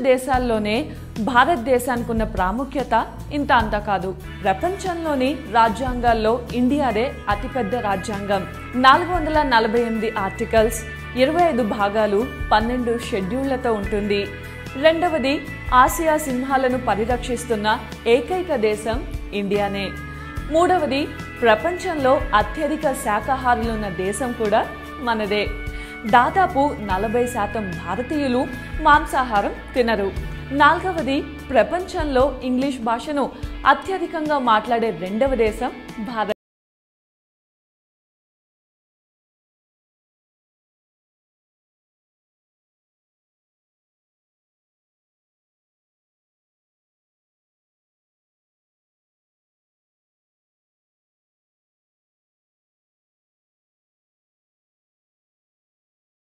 దేశాల్లోనే భారతదేశానికి ఉన్న ప్రాముఖ్యత ఇంత అంత కాదు ప్రపంచంలోని రాజ్యాంగాల్లో ఇండియాదే అతిపెద్ద రాజ్యాంగం నాలుగు వందల నలభై ఎనిమిది ఆర్టికల్స్ ఇరవై ఐదు భాగాలు పన్నెండు షెడ్యూళ్లతో ఉంటుంది రెండవది ఆసియా సింహాలను పరిరక్షిస్తున్న ఏకైక దేశం ఇండియానే మూడవది ప్రపంచంలో అత్యధిక శాకాహారులున్న దేశం కూడా మనదే దాదాపు నలభై శాతం భారతీయులు మాంసాహారం తినరు నాలుగవది ప్రపంచంలో ఇంగ్లీష్ భాషను అత్యధికంగా మాట్లాడే రెండవ దేశం భారత్